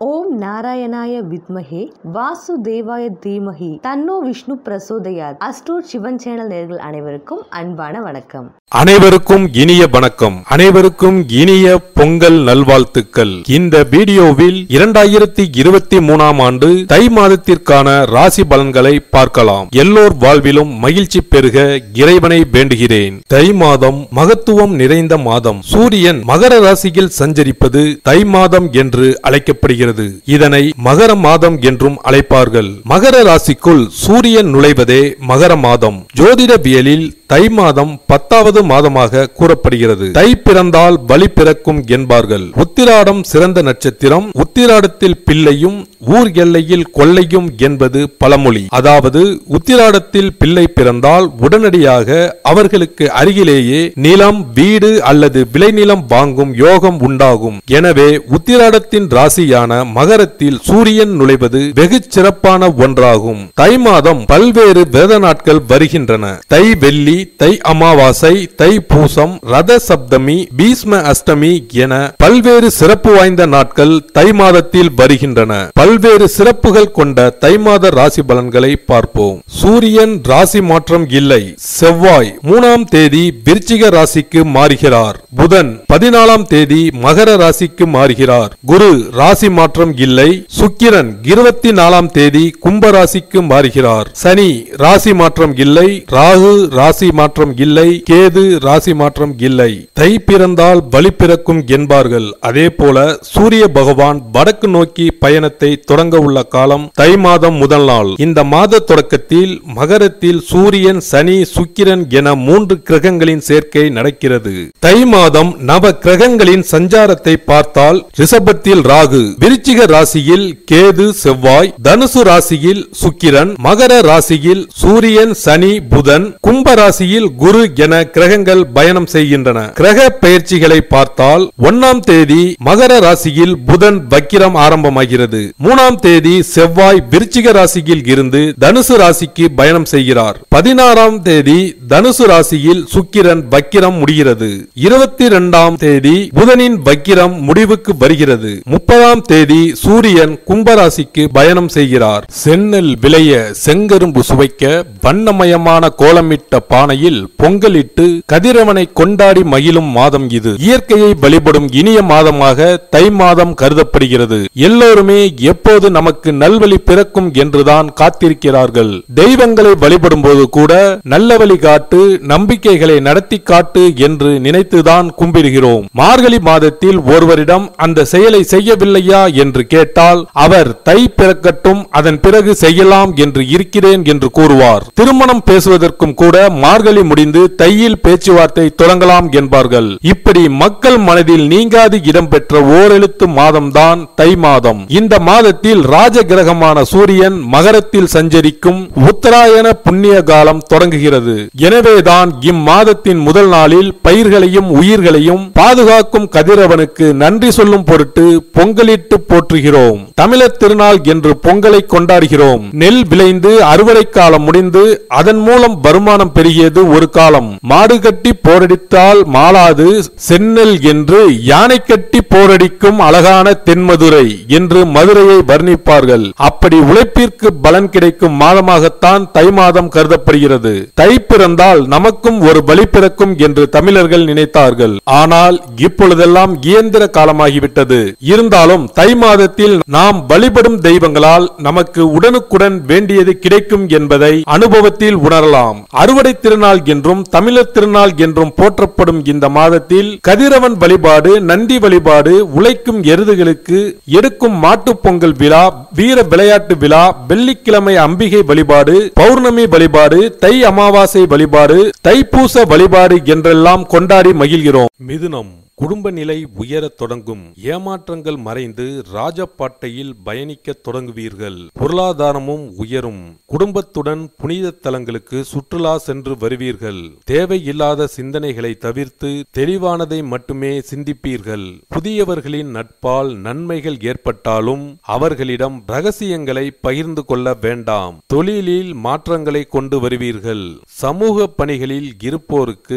ஓம் நாராயணாய வித்மஹே வாசுதேவாய தீமஹி தன்னோ விஷ்ணு பிரசோதயாத் அஸ்ட்ரோட் சிவன் சேனல் நேர்கள் அனைவருக்கும் அன்பான வணக்கம் அனைவருக்கும் இனிய வணக்கம் அனைவருக்கும் இனிய பொங்கல் நல்வாழ்த்துக்கள் இந்த வீடியோவில் இரண்டாயிரத்தி இருபத்தி மூணாம் ஆண்டு தை மாதத்திற்கான ராசி பலன்களை பார்க்கலாம் எல்லோர் வாழ்விலும் மகிழ்ச்சி பெருக இறைவனை வேண்டுகிறேன் தை மாதம் மகத்துவம் நிறைந்த மாதம் சூரியன் மகர ராசியில் சஞ்சரிப்பது தை மாதம் என்று அழைக்கப்படுகிறது இதனை மகர மாதம் என்றும் அழைப்பார்கள் மகர ராசிக்குள் சூரியன் நுழைவதே மகர மாதம் ஜோதிடவியலில் தை மாதம் பத்தாவது மாதமாக கூறப்படுகிறது தை பிறந்தால் வழி பிறக்கும் என்பார்கள் உத்திராடம் சிறந்த நட்சத்திரம் உத்திராடத்தில் பிள்ளையும் ஊர் எல்லையில் கொள்ளையும் என்பது பழமொழி அதாவது உத்திராடத்தில் பிள்ளை பிறந்தால் உடனடியாக அவர்களுக்கு அருகிலேயே நிலம் வீடு அல்லது விளைநிலம் வாங்கும் யோகம் உண்டாகும் எனவே உத்திராடத்தின் ராசியான மகரத்தில் சூரியன் நுழைவது வெகு சிறப்பான ஒன்றாகும் தை மாதம் பல்வேறு வேத நாட்கள் வருகின்றன தை வெள்ளி தை அமாவாசை தை பூசம் ரத சப்தமி பீஷ்ம அஷ்டமி என பல்வேறு சிறப்பு வாய்ந்த நாட்கள் தை மாதத்தில் வருகின்றன பல்வேறு சிறப்புகள் கொண்ட தை மாத ராசி பலன்களை பார்ப்போம் சூரியன் ராசி மாற்றம் இல்லை செவ்வாய் மூணாம் தேதி விருச்சிக ராசிக்கு மாறுகிறார் புதன் பதினாலாம் தேதி மகர ராசிக்கு மாறுகிறார் குரு ராசி மாற்றம் இல்லை சுக்கிரன் இருபத்தி நாலாம் தேதி கும்ப ராசிக்கு மாறுகிறார் சனி ராசி மாற்றம் இல்லை ராகு ராசி மாற்றம் இல்லை கேது ராசி மாற்றம் இல்லை தை பிறந்தால் வழி பிறக்கும் என்பார்கள் அதே போல சூரிய பகவான் வடக்கு நோக்கி பயணத்தை தொடங்க உள்ள காலம் தை மாதம் முதல் நாள் இந்த மாத தொடக்கத்தில் மகரத்தில் சூரியன் சனி சுக்கிரன் என மூன்று கிரகங்களின் சேர்க்கை நடக்கிறது தை மாதம் நவ கிரகங்களின் சஞ்சாரத்தை பார்த்தால் ரிஷபத்தில் ராகு விருச்சிக ராசியில் கேது செவ்வாய் தனுசு ராசியில் சுக்கிரன் மகர ராசியில் சூரியன் சனி புதன் கும்ப ராசியில் குரு என கிரகங்கள் பயணம் செய்கின்றன கிரக பயிற்சிகளை பார்த்தால் ஒன்னாம் தேதி மகர ராசியில் புதன் வக்கிரம் ஆரம்பமாகிறது மூணாம் தேதி செவ்வாய் விருச்சிக ராசியில் இருந்து தனுசு ராசிக்கு பயணம் செய்கிறார் பதினாறாம் தேதி தனுசு ராசியில் சுக்கிரன் வக்கிரம் முடிகிறது இருபத்தி இரண்டாம் தேதி புதனின் வக்கிரம் முடிவுக்கு வருகிறது முப்பதாம் தேதி சூரியன் கும்பராசிக்கு பயணம் செய்கிறார் சென்னல் விளைய செங்கரும்பு சுவைக்க வண்ணமயமான கோலமிட்ட பானையில் பொங்கலிட்டு கதிரவனை கொண்டாடி மகிழும் மாதம் இது இயற்கையை வழிபடும் இனிய மாதமாக தை மாதம் கருதப்படுகிறது எல்லோருமே எப்போது நமக்கு நல்வழி பிறக்கும் என்றுதான் காத்திருக்கிறார்கள் தெய்வங்களை வழிபடும் போது கூட நல்ல வழி காட்டு நம்பிக்கைகளை நடத்தி காட்டு என்று நினைத்துதான் கும்பிடுகிறோம் மார்கழி மாதத்தில் ஒருவரிடம் அந்த செயலை செய்யவில்லையா என்று கேட்டால் அவர் தை பிறக்கட்டும் அதன் பிறகு செய்யலாம் என்று இருக்கிறேன் என்று கூறுவார் திருமணம் பேசுவதற்கும் கூட மார்கழி முடிந்து தையில் பேச்சுவார்த்தை தொடங்கலாம் என்பார்கள் இப்படி மக்கள் மனதில் நீங்காது இடம்பெற்ற ஓரெழுத்து மாதம்தான் தை மாதம் இந்த மாதத்தில் ராஜ கிரகமான சூரியன் மகரத்தில் சஞ்சரிக்கும் உத்தராயண புண்ணிய காலம் தொடங்குகிறது எனவேதான் இம்மாதத்தின் முதல் நாளில் பயிர்களையும் உயிர்களையும் பாதுகாக்கும் கதிரவனுக்கு நன்றி சொல்லும் பொருட்டு பொங்கலிட்டு போற்றுகிறோம் தமிழர் திருநாள் என்று பொங்கலை கொண்டாடுகிறோம் நெல் விளைந்து அறுவடை காலம் முடிந்து அதன் மூலம் வருமானம் பெருகியது ஒரு காலம் மாடு கட்டி போரடித்தால் மாளாது சென்னல் என்று யானை கட்டி போரடிக்கும் அழகான தென்மதுரை என்று மதுரையை வர்ணிப்பார்கள் அப்படி உழைப்பிற்கு பலன் கிடைக்கும் மாதமாகத்தான் தை மாதம் கருதப்படுகிறது தை பிறந்தால் நமக்கும் ஒரு பலி பிறக்கும் என்று தமிழர்கள் நினைத்தார்கள் ஆனால் இப்பொழுதெல்லாம் இயந்திர காலமாகிவிட்டது இருந்தாலும் தை மாதத்தில் நாம் வழிபடும் தெய்வங்களால் நமக்கு உடனுக்குடன் வேண்டியது கிடைக்கும் என்பதை அனுபவத்தில் உணரலாம் அறுவடை திருநாள் என்றும் தமிழர் திருநாள் என்றும் போற்றப்படும் இந்த மாதத்தில் கதிரவன் வழிபாடு நந்தி வழிபாடு உழைக்கும் எருதுகளுக்கு எடுக்கும் மாட்டுப் பொங்கல் விழா வீர விளையாட்டு விழா வெள்ளிக்கிழமை அம்பிகை வழிபாடு பௌர்ணமி வழிபாடு தை அமாவாசை வழிபாடு தைப்பூச வழிபாடு என்றெல்லாம் கொண்டாடி மகிழ்கிறோம் மிதுனம் குடும்ப நிலை உயரத் தொடங்கும் ஏமாற்றங்கள் மறைந்து ராஜபாட்டையில் பயணிக்க தொடங்குவீர்கள் பொருளாதாரமும் உயரும் குடும்பத்துடன் புனித தலங்களுக்கு சுற்றுலா சென்று வருவீர்கள் தேவையில்லாத சிந்தனைகளை தவிர்த்து தெளிவானதை மட்டுமே சிந்திப்பீர்கள் புதியவர்களின் நட்பால் நன்மைகள் ஏற்பட்டாலும் அவர்களிடம் ரகசியங்களை பகிர்ந்து கொள்ள வேண்டாம் தொழிலில் மாற்றங்களை கொண்டு வருவீர்கள் சமூக பணிகளில் இருப்போருக்கு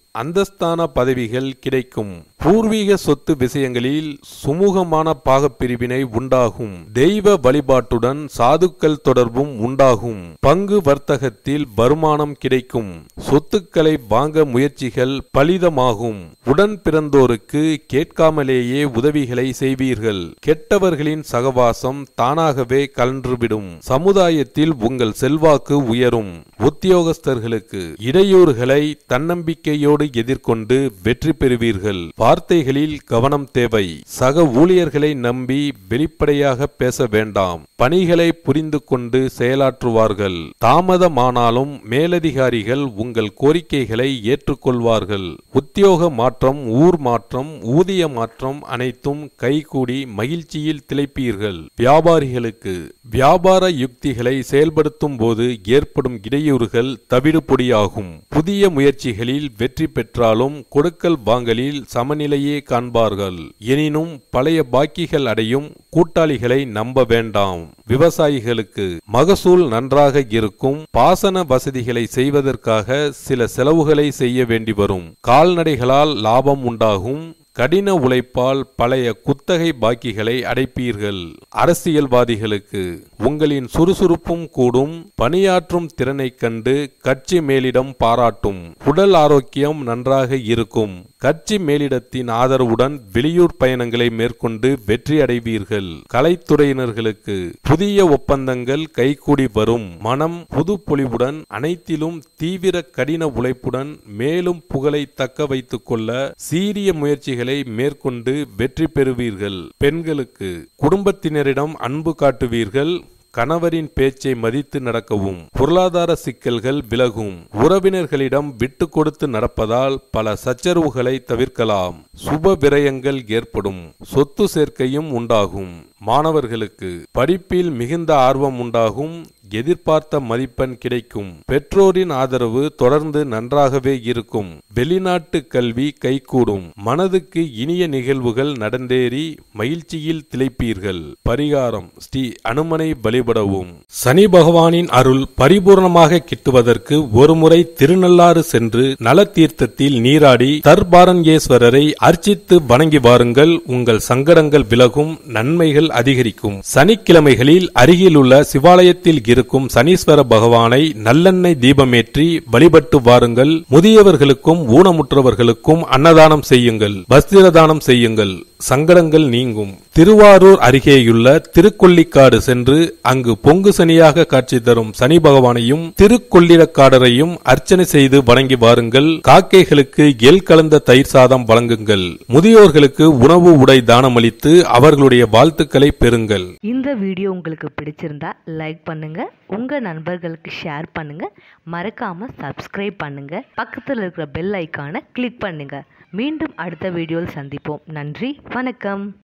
அந்தஸ்தான பதவிகள் கிடைக்கும் பூர்வீக சொத்து விஷயங்களில் சுமூகமான பாகப்பிரிவினை உண்டாகும் தெய்வ வழிபாட்டுடன் சாதுக்கள் தொடர்பும் உண்டாகும் பங்கு வர்த்தகத்தில் வருமானம் கிடைக்கும் சொத்துக்களை வாங்க முயற்சிகள் பலிதமாகும் உடன் பிறந்தோருக்கு கேட்காமலேயே உதவிகளை செய்வீர்கள் கெட்டவர்களின் சகவாசம் தானாகவே கலன்றுவிடும் சமுதாயத்தில் உங்கள் செல்வாக்கு உயரும் உத்தியோகஸ்தர்களுக்கு இடையூறுகளை தன்னம்பிக்கையோடு எதிர்கொண்டு வெற்றி பெறுவீர்கள் வார்த்தைகளில் கவனம் தேவை சக ஊழியர்களை நம்பி வெளிப்படையாக பேச வேண்டாம் பணிகளை புரிந்து கொண்டு செயலாற்றுவார்கள் தாமதமானாலும் மேலதிகாரிகள் உங்கள் கோரிக்கைகளை ஏற்றுக்கொள்வார்கள் உத்தியோக மாற்றம் ஊர் மாற்றம் ஊதிய மாற்றம் அனைத்தும் கைகூடி மகிழ்ச்சியில் திளைப்பீர்கள் வியாபாரிகளுக்கு வியாபார யுக்திகளை செயல்படுத்தும் போது ஏற்படும் இடையூறுகள் தவிடுபொடியாகும் புதிய முயற்சிகளில் வெற்றி பெற்றாலும் கொடுக்கல் வாங்கலில் சமநிலையே காண்பார்கள் எனினும் பழைய பாக்கிகள் அடையும் கூட்டாளிகளை நம்ப வேண்டாம் விவசாயிகளுக்கு மகசூல் நன்றாக இருக்கும் பாசன வசதிகளை செய்வதற்காக சில செலவுகளை செய்ய வேண்டி வரும் கால்நடைகளால் லாபம் உண்டாகும் கடின உழைப்பால் பழைய குத்தகை பாக்கிகளை அடைப்பீர்கள் அரசியல்வாதிகளுக்கு உங்களின் சுறுசுறுப்பும் கூடும் பணியாற்றும் திறனைக் கண்டு கட்சி மேலிடம் பாராட்டும் உடல் ஆரோக்கியம் நன்றாக இருக்கும் கட்சி மேலிடத்தின் ஆதரவுடன் வெளியூர் பயணங்களை மேற்கொண்டு வெற்றி அடைவீர்கள் கலைத்துறையினர்களுக்கு புதிய ஒப்பந்தங்கள் கைகூடி வரும் மனம் புது பொலிவுடன் அனைத்திலும் தீவிர கடின உழைப்புடன் மேலும் புகழை தக்க வைத்துக் கொள்ள சீரிய முயற்சிகளை மேற்கொண்டு வெற்றி பெறுவீர்கள் பெண்களுக்கு குடும்பத்தினரிடம் அன்பு காட்டுவீர்கள் கணவரின் பேச்சை மதித்து நடக்கவும் பொருளாதார சிக்கல்கள் விலகும் உறவினர்களிடம் விட்டு கொடுத்து நடப்பதால் பல சச்சரவுகளை தவிர்க்கலாம் சுப விரயங்கள் ஏற்படும் சொத்து சேர்க்கையும் உண்டாகும் மாணவர்களுக்கு படிப்பில் மிகுந்த ஆர்வம் உண்டாகும் எதிர்பார்த்த மதிப்பெண் கிடைக்கும் பெற்றோரின் ஆதரவு தொடர்ந்து நன்றாகவே இருக்கும் வெளிநாட்டு கல்வி கைகூடும் மனதுக்கு இனிய நிகழ்வுகள் நடந்தேறி மகிழ்ச்சியில் திளைப்பீர்கள் பரிகாரம் ஸ்ரீ அனுமனை வழிபடவும் சனி பகவானின் அருள் பரிபூர்ணமாக கிட்டுவதற்கு ஒருமுறை திருநள்ளாறு சென்று நல தீர்த்தத்தில் நீராடி தர்பாரண்யேஸ்வரரை அர்ச்சித்து வணங்கி வாருங்கள் உங்கள் சங்கடங்கள் விலகும் நன்மைகள் அதிகரிக்கும் சனிக்கிழமைகளில் அருகிலுள்ள சிவாலயத்தில் இருக்கும் சனீஸ்வர பகவானை நல்லெண்ணெய் தீபமேற்றி வழிபட்டு வாருங்கள் முதியவர்களுக்கும் ஊனமுற்றவர்களுக்கும் அன்னதானம் செய்யுங்கள் வஸ்திர தானம் செய்யுங்கள் சங்கடங்கள் நீங்கும் திருவாரூர் அருகேயுள்ள திருக்கொல்லிக்காடு சென்று அங்கு பொங்கு சனியாக காட்சி தரும் சனி பகவானையும் திருக்கொள்ளிடக்காடரையும் அர்ச்சனை செய்து வணங்கி வாருங்கள் காக்கைகளுக்கு எல் கலந்த தயிர் சாதம் வழங்குங்கள் முதியோர்களுக்கு உணவு உடை தானமளித்து அவர்களுடைய வாழ்த்துக்களை பெறுங்கள் இந்த வீடியோ உங்களுக்கு பிடிச்சிருந்தா லைக் பண்ணுங்க உங்க நண்பர்களுக்கு ஷேர் பண்ணுங்க மறக்காம சப்ஸ்கிரைப் பண்ணுங்க பக்கத்தில் இருக்கிற பெல் ஐக்கானை கிளிக் பண்ணுங்க மீண்டும் அடுத்த வீடியோவில் சந்திப்போம் நன்றி வணக்கம்